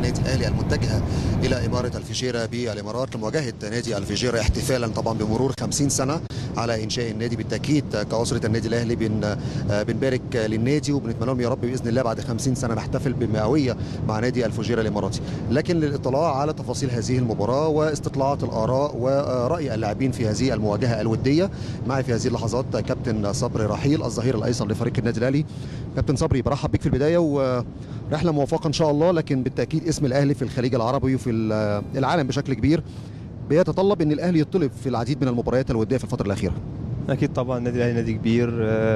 النادي الاهلي المتجهه الى اماره الفجيره بالامارات لمواجهه نادي الفجيره احتفالا طبعا بمرور 50 سنه على انشاء النادي بالتاكيد كاسره النادي الاهلي بن بنبارك للنادي وبنتمنى لهم يا رب باذن الله بعد 50 سنه نحتفل بمئويه مع نادي الفجيره الاماراتي لكن للاطلاع على تفاصيل هذه المباراه واستطلاعات الاراء وراي اللاعبين في هذه المواجهه الوديه معي في هذه اللحظات كابتن صبري رحيل الظهير الايسر لفريق النادي الاهلي كابتن صبري برحب بيك في البدايه ورحله موفقه ان شاء الله لكن بالتاكيد اسم الاهلي في الخليج العربي وفي العالم بشكل كبير بيتطلب ان الاهلي يطلب في العديد من المباريات الوديه في الفتره الاخيره اكيد طبعا النادي الاهلي نادي كبير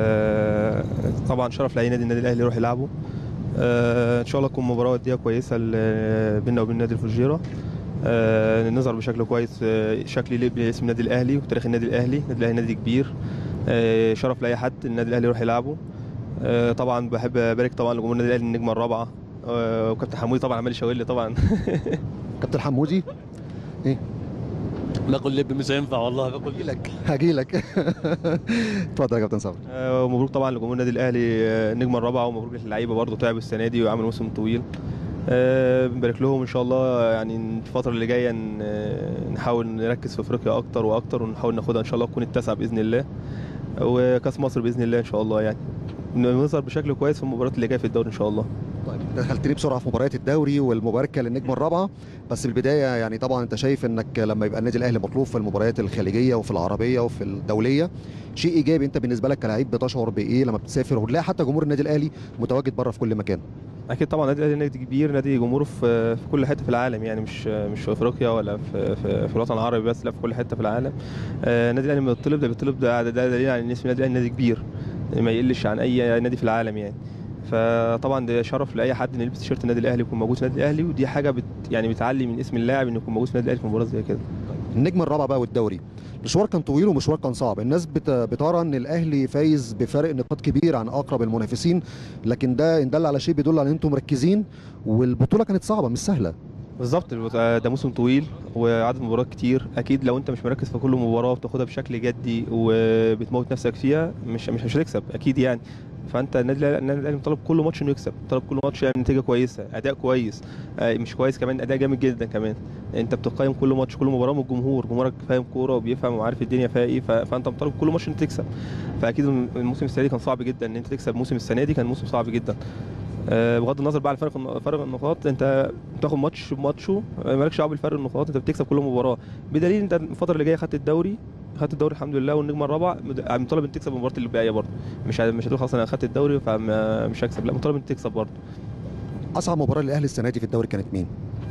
طبعا شرف لاي نادي النادي الاهلي يروح يلعبه ان شاء الله تكون مباراه وديه كويسه بيننا وبين نادي الفجيره نظهر بشكل كويس شكل يليق باسم النادي الاهلي وتاريخ النادي الاهلي النادي الاهلي نادي كبير شرف لاي حد النادي الاهلي يروح يلعبه طبعا بحب ابارك طبعا لجمهور النادي الاهلي النجمه الرابعه وكابتن حمودي طبعا عمال يشاور لي طبعا كابتن حمودي ايه باكل لب مش هينفع والله باكل هاجي لك هاجي لك اتفضل يا كابتن صبري ومبروك طبعا لجمهور النادي الاهلي النجمه الرابعه ومبروك للعيبه برضه تعبوا السنه دي وعملوا موسم طويل أه بنبارك لهم ان شاء الله يعني الفتره اللي جايه نحاول نركز في افريقيا اكتر واكتر ونحاول ناخدها ان شاء الله تكون التاسعه باذن الله وكاس مصر باذن الله ان شاء الله يعني نظهر بشكل كويس في المباريات اللي جايه في الدوري ان شاء الله طيب دخلتني بسرعه في مباريات الدوري والمباركه للنجمه الرابعه بس بالبدايه يعني طبعا انت شايف انك لما يبقى النادي الاهلي مطلوب في المباريات الخليجيه وفي العربيه وفي الدوليه شيء ايجابي انت بالنسبه لك كلاعب بتشعر بايه لما بتسافر وتلاقي حتى جمهور النادي الاهلي متواجد بره في كل مكان اكيد طبعا النادي الاهلي نادي كبير نادي جمهوره في في كل حته في العالم يعني مش مش في افريقيا ولا في في, في الوطن العربي بس لا في كل حته في العالم النادي الاهلي لما بيطلب ده بيطلب ده, ده دليل على ان اسم النادي الاهلي نادي كبير ما يقلش عن اي نادي في العالم يعني فطبعا ده شرف لاي حد ان يلبس تيشيرت النادي الاهلي ويكون موجود في النادي الاهلي ودي حاجه بت يعني بتعلي من اسم اللاعب انه يكون موجود في النادي الاهلي في مباراه زي كده النجمه الرابعه بقى والدوري مشوار كان طويل ومشوار كان صعب الناس بت... بترى ان الاهلي فايز بفارق نقاط كبير عن اقرب المنافسين لكن ده ان دل على شيء بيدل على ان انتم مركزين والبطوله كانت صعبه مش سهله بالظبط ده موسم طويل وعدد مباريات كتير اكيد لو انت مش مركز في كل مباراه وبتاخدها بشكل جدي وبتموت نفسك فيها مش مش هتكسب اكيد يعني فانت النادي الاهلي طالب كل ماتش انه يكسب طالب كل ماتش يعمل نتيجه كويسه اداء كويس مش كويس كمان اداء جامد جدا كمان انت بتقيم كل ماتش كل مباراه من الجمهور جمهورك فاهم كوره وبيفهم وعارف الدنيا فيها ايه فانت مطالب كل ماتش انك تكسب فاكيد الموسم السنه دي كان صعب جدا ان انت تكسب موسم السنه دي كان موسم صعب جدا بغض النظر بقى عن فرق فرق النقاط انت بتاخد ماتش بماتشه مالكش دعوه بالفرق النقاط انت بتكسب كل مباراه بدليل انت الفتره اللي جايه خدت الدوري خدت الدوري الحمد لله والنجمه الرابعه مطالب انك تكسب المباراه اللي باقيه برضه مش مش هتقول خلاص انا خدت الدوري فمش هكسب لا مطالب انك تكسب برضه اصعب مباراه للاهلي السنه دي في الدوري كانت مين؟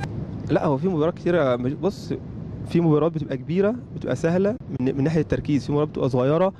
لا هو في مباريات كتيره بص في مباريات بتبقى كبيره بتبقى سهله من, من ناحيه التركيز في مباريات بتبقى صغيره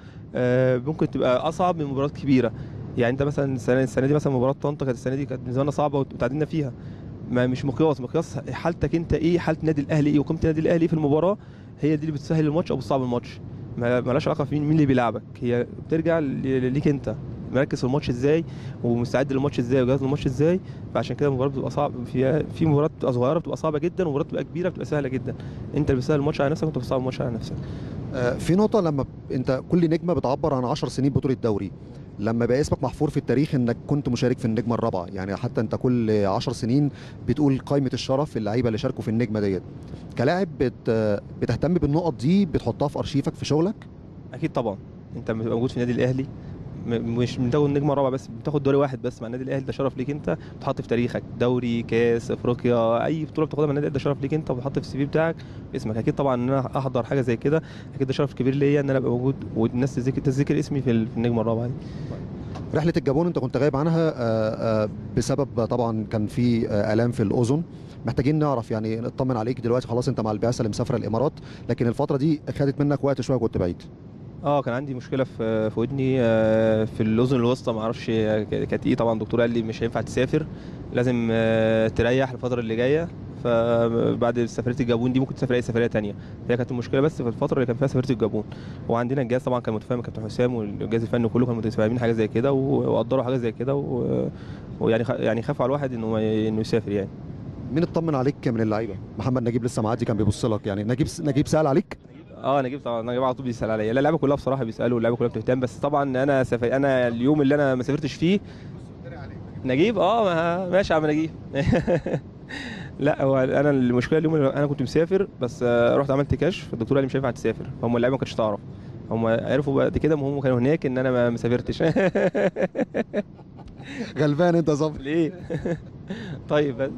ممكن تبقى اصعب من مباريات كبيره يعني انت مثلا السنه السنه دي مثلا مباراه طنطا كانت السنه دي كانت بالنسبه لنا صعبه وتعادلنا فيها ما مش مقياس مقياس حالتك انت ايه حاله النادي الاهلي ايه وقيمه النادي الاهلي في المباراه هي دي اللي بتسهل الماتش او بتصعب الماتش مالهاش علاقه في مين اللي بيلعبك هي بترجع ليك انت مركز في الماتش ازاي ومستعد للماتش ازاي وجاهز للماتش ازاي فعشان كده المباراه بتبقى صعبه في في مباريات بتبقى صغيره بتبقى صعبه جدا ومباريات بتبقى كبيره بتبقى سهله جدا انت اللي بتسهل الماتش على نفسك وانت بتصعب الماتش على نفسك في نقطه لما انت كل نجمه بتعبر عن 10 سنين بطوله دوري لما بقى اسمك محفور في التاريخ انك كنت مشارك في النجمه الرابعه يعني حتى انت كل 10 سنين بتقول قائمه الشرف اللعيبه اللي شاركوا في النجمه ديت كلاعب بت بتهتم بالنقط دي بتحطها في ارشيفك في شغلك اكيد طبعا انت بتبقى موجود في النادي الاهلي مش بتاخد النجمه الرابعه بس بتاخد دوري واحد بس مع النادي الاهلي ده شرف ليك انت بتحط في تاريخك دوري كاس افريقيا اي بطوله بتاخدها مع النادي ده شرف ليك انت وبتحط في السي في بتاعك اسمك اكيد طبعا ان انا احضر حاجه زي كده اكيد ده شرف كبير ليا ان انا ابقى موجود والناس تذكر تذكر اسمي في النجمه الرابعه دي رحله الجابون انت كنت غايب عنها بسبب طبعا كان في الام في الاذن محتاجين نعرف يعني نطمن عليك دلوقتي خلاص انت مع البعثه اللي مسافره الامارات لكن الفتره دي خدت منك وقت شويه كنت بعيد اه كان عندي مشكله في في ودني في الاذن الوسطى ما اعرفش كانت ايه طبعا الدكتور قال لي مش هينفع تسافر لازم تريح الفتره اللي جايه فبعد سفريه الجابون دي ممكن تسافر اي سفريه تانية هي كانت المشكله بس في الفتره اللي كان فيها سفريه الجابون وعندنا الجهاز طبعا كان متفاهم كابتن حسام والجهاز الفني كله كانوا متفاهمين حاجه زي كده وقدروا حاجه زي كده ويعني يعني خافوا على الواحد انه انه يسافر يعني مين اطمن عليك من اللعيبه محمد نجيب لسه معدي كان بيبص لك يعني نجيب نجيب سال عليك اه نجيب طبعا نجيب على طول بيسال عليا لا اللعيبه كلها بصراحه بيسالوا اللعيبه كلها بتهتم بس طبعا انا سفر... انا اليوم اللي انا ما سافرتش فيه نجيب اه ما... ماشي يا عم نجيب لا هو انا المشكله اليوم اللي انا كنت مسافر بس آه، رحت عملت كشف الدكتور قال لي مش هينفع تسافر هم اللعيبه ما كانتش تعرف هم عرفوا بعد كده ما هم كانوا هناك ان انا ما ما سافرتش غلبان انت يا صبري ليه طيب بس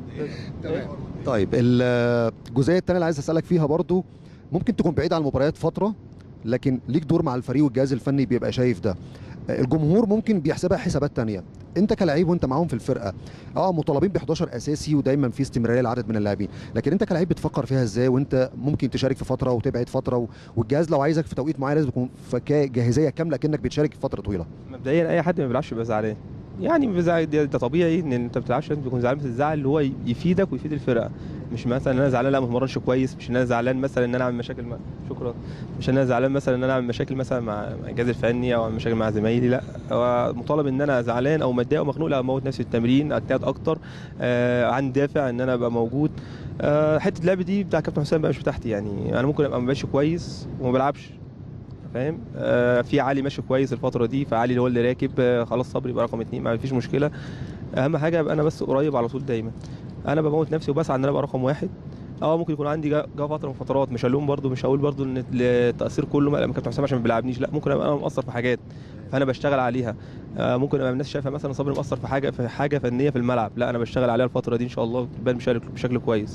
طيب الجزئيه الثانيه اللي عايز اسالك فيها برضو ممكن تكون بعيد عن المباريات فتره لكن ليك دور مع الفريق والجهاز الفني بيبقى شايف ده الجمهور ممكن بيحسبها حسابات تانية انت كلاعب وانت معاهم في الفرقه اه مطالبين ب 11 اساسي ودايما في استمراريه لعدد من اللاعبين لكن انت كلاعب بتفكر فيها ازاي وانت ممكن تشارك في فتره وتبعد فتره و... والجهاز لو عايزك في توقيت معين لازم يكون في كا- جاهزيه كامله كانك بتشارك في فتره طويله مبدئيا اي حد ما بيلعبش بيبقى زعلان يعني بيبقى ده, ده طبيعي ان انت ما بتلعبش لازم تكون زعلان بس الزعل اللي هو يفيدك ويفيد الفرقه مش مثلا ان انا زعلان لا ما اتمرنش كويس مش ان انا زعلان مثلا ان انا اعمل مشاكل مع شكرا مش ان انا زعلان مثلا ان انا اعمل مشاكل مثلا مع مع الجهاز الفني او اعمل مشاكل مع زمايلي لا هو مطالب ان انا زعلان او متضايق او مخنوق لا اموت نفسي في التمرين اجتهد اكتر آه عندي دافع ان انا ابقى موجود آه حته اللعب دي بتاع كابتن حسام بقى مش بتاعتي يعني انا ممكن ابقى ماشي كويس وما بلعبش فاهم آه في علي ماشي كويس الفتره دي فعلي اللي هو اللي راكب آه خلاص صبري يبقى رقم اتنين ما فيش مشكله اهم حاجه ابقى انا بس قريب على طول دايما انا بموت نفسي وبسعى ان انا ابقى رقم واحد اه ممكن يكون عندي جا جا فتره من فترات مش هلوم برضو مش هقول برضو ان التاثير كله ما كابتن حسام عشان ما بيلعبنيش لا ممكن ابقى انا مقصر في حاجات فانا بشتغل عليها آه ممكن ابقى الناس شايفه مثلا صبري مقصر في حاجه في حاجه فنيه في الملعب لا انا بشتغل عليها الفتره دي ان شاء الله تبان بشكل, بشكل كويس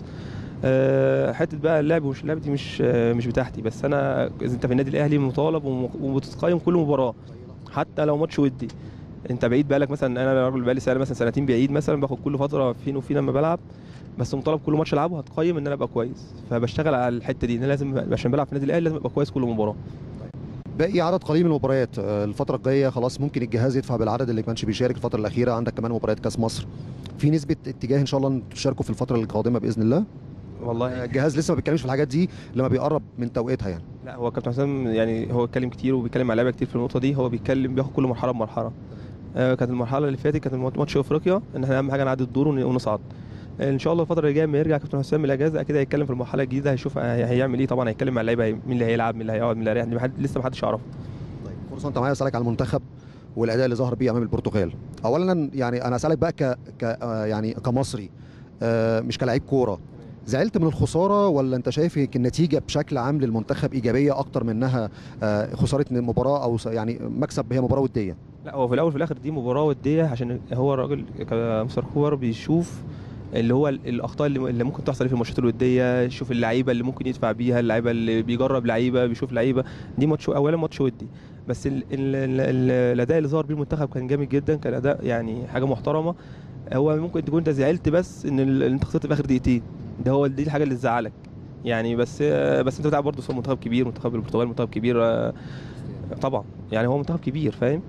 آه، حته بقى اللعب ومش اللعب دي مش آه، مش بتاعتي بس انا اذا انت في النادي الاهلي مطالب وم- وبتتقيم كل مباراه حتى لو ماتش ودي انت بعيد بقالك مثلا انا راجل بقالي سنه مثلا سنتين بعيد مثلا باخد كل فتره فين وفين لما بلعب بس مطالب كل ماتش العبه هتقيم ان انا ابقى كويس فبشتغل على الحته دي ان انا لازم عشان بلعب في النادي الاهلي لازم ابقى كويس كل مباراه باقي عدد قليل من المباريات آه، الفتره الجايه خلاص ممكن الجهاز يدفع بالعدد اللي ما كانش بيشارك الفتره الاخيره عندك كمان مباريات كاس مصر في نسبه اتجاه ان شاء الله ان تشاركوا في الفتره القادمه باذن الله والله الجهاز لسه ما بيتكلمش في الحاجات دي لما بيقرب من توقيتها يعني لا هو كابتن حسام يعني هو اتكلم كتير وبيتكلم مع لعيبه كتير في النقطه دي هو بيتكلم بياخد كل مرحله بمرحله آه، كانت المرحله اللي فاتت كانت ماتش افريقيا ان احنا اهم حاجه نعدي الدور ون- ونصعد ان شاء الله الفتره اللي جايه لما يرجع كابتن حسام من الاجازه اكيد هيتكلم في المرحله الجديده هيشوف هي- هيعمل ايه طبعا هيتكلم مع اللعيبه هي- مين اللي هيلعب مين اللي هيقعد مين اللي هيريح دي محد لسه ما حدش يعرفه طيب فرصه انت معايا اسالك على المنتخب والاداء اللي ظهر بيه امام البرتغال اولا يعني انا اسالك بقى ك, ك آه، يعني كمصري آه، مش كلاعب كوره زعلت من الخساره ولا انت شايف النتيجه بشكل عام للمنتخب ايجابيه اكتر من انها آه، خساره مباراه او س- يعني مكسب هي مباراه وديه لا هو في الاول وفي الاخر دي مباراه وديه عشان هو الراجل كمستر كوبر بيشوف اللي هو ال- الاخطاء اللي اللي ممكن تحصل في الماتشات الوديه يشوف اللعيبه اللي ممكن يدفع بيها اللعيبه اللي بيجرب لعيبه بيشوف لعيبه دي ماتش اولا ماتش ودي بس ال ال ال ال الاداء اللي ظهر بيه المنتخب كان جامد جدا كان اداء يعني حاجه محترمه هو ممكن تكون انت زعلت بس ان ال- انت خسرت في اخر دقيقتين ده هو دي الحاجه اللي تزعلك يعني بس بس انت بتلعب برضه قصاد منتخب كبير منتخب البرتغال منتخب كبير آه، طبعا يعني هو منتخب كبير فاهم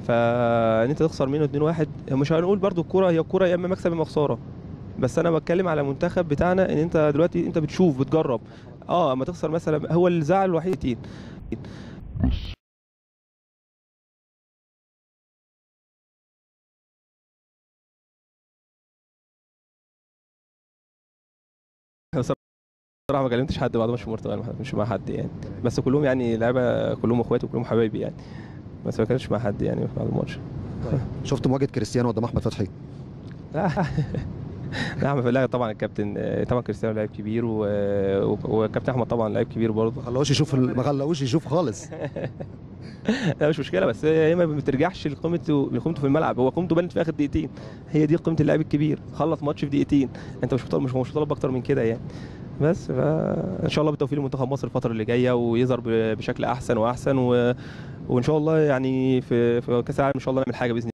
فان انت تخسر منه 2-1 مش هنقول برضو الكوره هي الكوره يا اما مكسب يا اما خساره بس انا بتكلم على المنتخب بتاعنا ان انت دلوقتي انت بتشوف بتجرب اه اما تخسر مثلا هو اللي زعل الوحيد تين بصراحه ما كلمتش حد بعد ماتش البرتغال مش مع حد يعني بس كلهم يعني لعيبه كلهم اخواتي وكلهم حبايبي يعني بس ما كانش مع حد يعني بعد الماتش شفت مواجهه كريستيانو قدام احمد فتحي لا لا أحمد- لا طبعا الكابتن طبعا كريستيانو لعيب كبير و... و- وكابتن احمد طبعا لعيب كبير برضه ما خلوش يشوف ال- ما خلوش يشوف خالص لا مش مشكله بس هي ما بترجعش لقيمته لقيمته في الملعب هو قيمته بانت في اخر دقيقتين هي دي قيمه اللاعب الكبير خلص ماتش في دقيقتين انت مش مطالب مش مش مطالب اكتر من كده يعني بس فان شاء الله بالتوفيق لمنتخب مصر الفتره اللي جايه ويظهر ب- بشكل احسن واحسن و... وان شاء الله يعني في في كاس العالم ان شاء الله نعمل حاجه باذن